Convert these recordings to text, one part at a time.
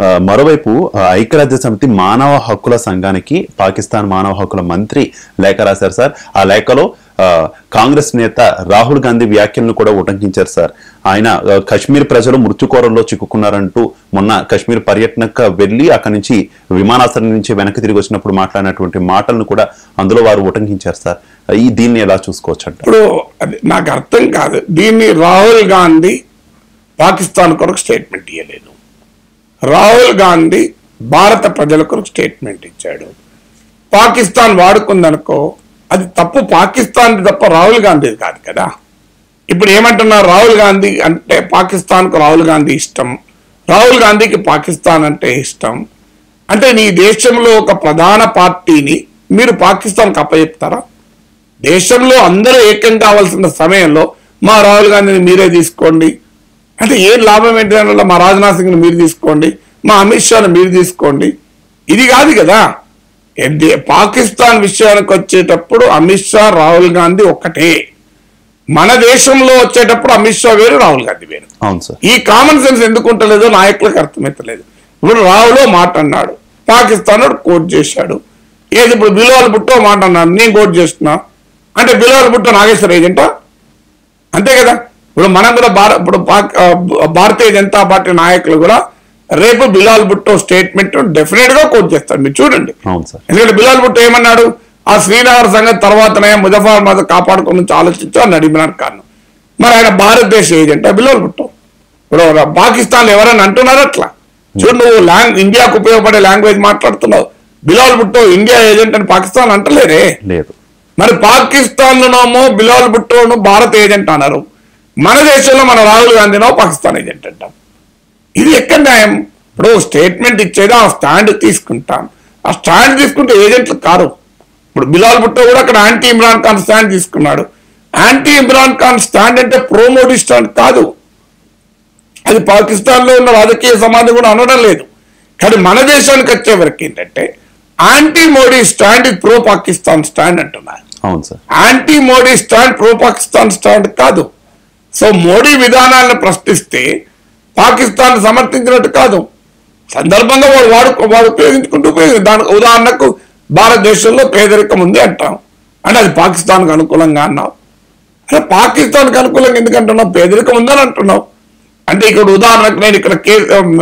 ఆ, మరోవైపు ఆ, ఐక్యరాజ్య సమితి మానవ హక్కుల సంఘానికి పాకిస్తాన్ మానవ హక్కుల మంత్రి లేఖ రాశారు సార్ ఆ లేఖలో ఆ, కాంగ్రెస్ నేత రాహుల్ గాంధీ వ్యాఖ్యలను కూడా ఉటంకించారు సార్ ఆయన ఆ, కశ్మీర్ ప్రజలు మృత్యుకోరంలో చిక్కుకున్నారంటూ మొన్న కశ్మీర్ పర్యటనకు వెళ్లి అక్కడి నుంచి విమానాశ్రయం నుంచి వెనక్కి తిరిగి వచ్చినప్పుడు మాట్లాడినటువంటి మాటలను కూడా అందులో వారు ఉటంకించారు సార్ ఈ దీన్ని ఎలా చూసుకోవచ్చు అంటారు ఇప్పుడు అది నాకు అర్థం కాదు దీన్ని రాహుల్ గాంధీ పాకిస్తాన్ కొరకు స్టేట్మెంట్ ఇవ్వలేదు రాహుల్ గాంధీ భారత ప్రజల కొరకు స్టేట్మెంట్ ఇచ్చాడు పాకిస్తాన్ వాడుకుందనుకో అది తప్పు పాకిస్తాన్ తప్ప రాహుల్ గాంధీ కాదు కదా ఇప్పుడు ఏమంటున్నారు రాహుల్ గాంధీ అంటే పాకిస్తాన్కు రాహుల్ గాంధీ ఇష్టం రాహుల్ గాంధీకి పాకిస్తాన్ అంటే ఇష్టం అంటే నీ దేశంలో ఒక ప్రధాన పార్టీని మీరు పాకిస్తాన్కి అప్పచెప్తారా దేశంలో అందరూ ఏకం కావాల్సిన సమయంలో మా రాహుల్ గాంధీని మీరే తీసుకోండి అంటే ఏం లాభం ఏంటి దానివల్ల మా రాజ్నాథ్ సింగ్ని మీరు తీసుకోండి మా అమిత్ షాని మీరు తీసుకోండి ఇది కాదు కదా ఏంటి- పాకిస్తాన్ విషయానికి వచ్చేటప్పుడు అమిత్ షా రాహుల్ గాంధీ ఒక్కటే మన దేశంలో వచ్చేటప్పుడు అమిత్ షా వేరు రాహుల్ గాంధీ వేరు అవును సార్ ఈ కామన్ సెన్స్ ఎందుకు ఉంటలేదో నాయకులకు అర్థమవుతలేదు ఇప్పుడు రావులో మాట అన్నాడు పాకిస్తాన్ వాడు కోట్ చేశాడు ఏది ఇప్పుడు బిలోల్ బుట్టో మాట అన్నాడు నేను కోట్ చేస్తున్నా అంటే బిలోల్ బుట్టో నాగేశ్వర ఏజెంటా అంతే కదా ఇప్పుడు మనం కూడా భారత ఇప్పుడు పాక్- ఆ, భారతీయ జనతా పార్టీ నాయకులు కూడా రేపు బిలాల్ భుట్టో స్టేట్మెంట్ డెఫినెట్ గా కోట్ చేస్తారు మీరు చూడండి అవును సార్ ఎందుకంటే బిలాల్ భుట్టో ఏమన్నాడు ఆ శ్రీనగర్ సంగతి తర్వాతనే ముజఫర్ కాపాడుకుని నుంచి ఆలోచించు అని ఇమ్రాన్ ఖాన్ మరి ఆయన భారతదేశ ఏజెంట్ బిలాల్ భుట్టో ఇప్పుడు పాకిస్తాన్ ఎవరైనా అంటున్నారు అట్లా చూడు నువ్వు లాంగ్ ఇండియాకు ఉపయోగపడే లాంగ్వేజ్ మాట్లాడుతున్నావు బిలాల్ భుట్టో ఇండియా ఏజెంట్ అని పాకిస్తాన్ అంటలేరే లేదు మరి పాకిస్తాన్ లోనేమో బిలాల్ భుట్టోను భారత్ ఏజెంట్ అన్నారు మన దేశంలో మన రాహుల్ గాంధీనో పాకిస్తాన్ ఏజెంట్ అంటాం ఇది ఎక్కడ న్యాయం ఇప్పుడు స్టేట్మెంట్ ఇచ్చేది ఆ స్టాండ్ తీసుకుంటాం ఆ స్టాండ్ తీసుకుంటే ఏజెంట్లు కారు ఇప్పుడు బిలాల్ భుట్టో కూడా అక్కడ యాంటీ ఇమ్రాన్ ఖాన్ స్టాండ్ తీసుకున్నాడు యాంటీ ఇమ్రాన్ ఖాన్ స్టాండ్ అంటే ప్రో మోడీ స్టాండ్ కాదు అది పాకిస్తాన్ లో ఉన్న రాజకీయ సమాజం కూడా అనడం లేదు కానీ మన దేశానికి వచ్చే వరకు ఏంటంటే యాంటీ మోడీ స్టాండ్ ఇది ప్రో పాకిస్తాన్ స్టాండ్ అంటున్నారు అవును sir anti Modi stand pro Pakistan stand కాదు సో మోడీ విధానాలను ప్రశ్నిస్తే పాకిస్తాన్ సమర్థించినట్టు కాదు సందర్భంగా వాడు వాడు వాడు ఉపయోగించుకుంటూ ఉపయోగించి దానికి ఉదాహరణకు భారతదేశంలో పేదరికం ఉంది అంటాం అంటే అది పాకిస్తాన్కి అనుకూలంగా అన్నావు అరే పాకిస్తాన్కి అనుకూలంగా ఎందుకంటున్నావు పేదరికం ఉందని అంటున్నావు అంటే ఇక్కడ ఉదాహరణకు నేను ఇక్కడ కే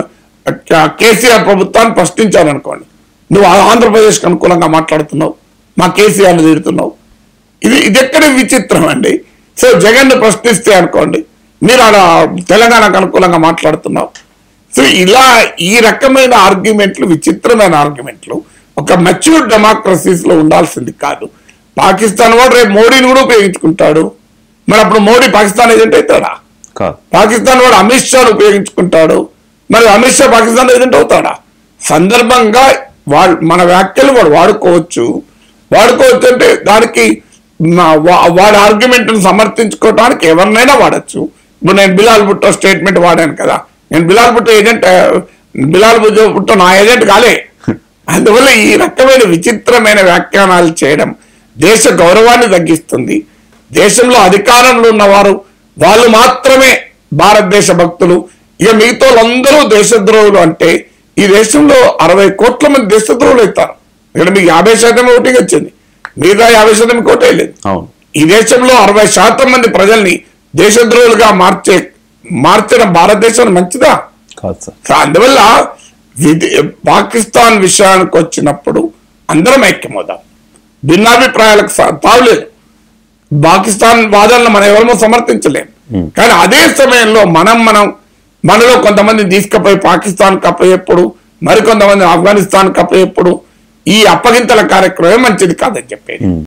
కేసీఆర్ ప్రభుత్వాన్ని ప్రశ్నించాను అనుకోండి నువ్వు ఆంధ్రప్రదేశ్కి అనుకూలంగా మాట్లాడుతున్నావు మా కేసీఆర్ని తిడుతున్నావు ఇది ఇది ఎక్కడ విచిత్రం అండి సో జగన్ ప్రశ్నిస్తే అనుకోండి మీరు అలా తెలంగాణకు అనుకూలంగా మాట్లాడుతున్నావు సో ఇలా ఈ రకమైన ఆర్గ్యుమెంట్లు విచిత్రమైన ఆర్గ్యుమెంట్లు ఒక మెచ్యూర్ డెమోక్రసీస్ లో ఉండాల్సింది కాదు పాకిస్తాన్ వాడు రేపు మోడీని కూడా ఉపయోగించుకుంటాడు మరి అప్పుడు మోడీ పాకిస్తాన్ ఏజెంట్ అవుతాడా కాదు పాకిస్తాన్ వాడు అమిత్ షాను ఉపయోగించుకుంటాడు మరి అమిత్ షా పాకిస్తాన్ ఏజెంట్ అవుతాడా సందర్భంగా వాడు మన వ్యాఖ్యలు వాడు వాడుకోవచ్చు వాడుకోవచ్చు అంటే దానికి మా- వా- వాడి ఆర్గ్యుమెంట్ సమర్థించుకోవడానికి ఎవరినైనా వాడచ్చు ఇప్పుడు నేను బిలాల్ భుట్టో స్టేట్మెంట్ వాడాను కదా నేను బిలాల్ భుట్టో ఏజెంట్ ఆ, బిలాల్ భుట్టో భుట్టో నా ఏజెంట్ కాలే అందువల్ల ఈ రకమైన విచిత్రమైన వ్యాఖ్యానాలు చేయడం దేశ గౌరవాన్ని తగ్గిస్తుంది దేశంలో అధికారంలో ఉన్నవారు వాళ్ళు మాత్రమే భారతదేశ భక్తులు ఇక మిగతా వాళ్ళందరూ దేశద్రోహులు అంటే ఈ దేశంలో అరవై కోట్ల మంది దేశద్రోహులు అవుతారు ఇక్కడ మీకు యాభై శాతం ఓటింగ్ వచ్చింది మిగతా యాభై శాతం కోటే లేదు అవును ఈ దేశంలో అరవై శాతం మంది ప్రజల్ని దేశద్రోహులుగా మార్చే మార్చడం భారతదేశం మంచిదా కాదు సార్ సో అందువల్ల విధి పాకిస్తాన్ విషయానికి వచ్చినప్పుడు అందరం ఐక్యమవుదాం భిన్నాభిప్రాయాలకు సా- తావులేదు పాకిస్తాన్ వాదనలు మనం ఎవరమో సమర్థించలేం కానీ అదే సమయంలో మనం మనం మనలో కొంతమంది తీసుకుపోయి పాకిస్తాన్ కప్పయ్యేప్పుడు మరికొంతమంది ఆఫ్ఘనిస్తాన్ కప్పయ్యేప్పుడు ఈ అప్పగింతల కార్యక్రమం మంచిది కాదని చెప్పేది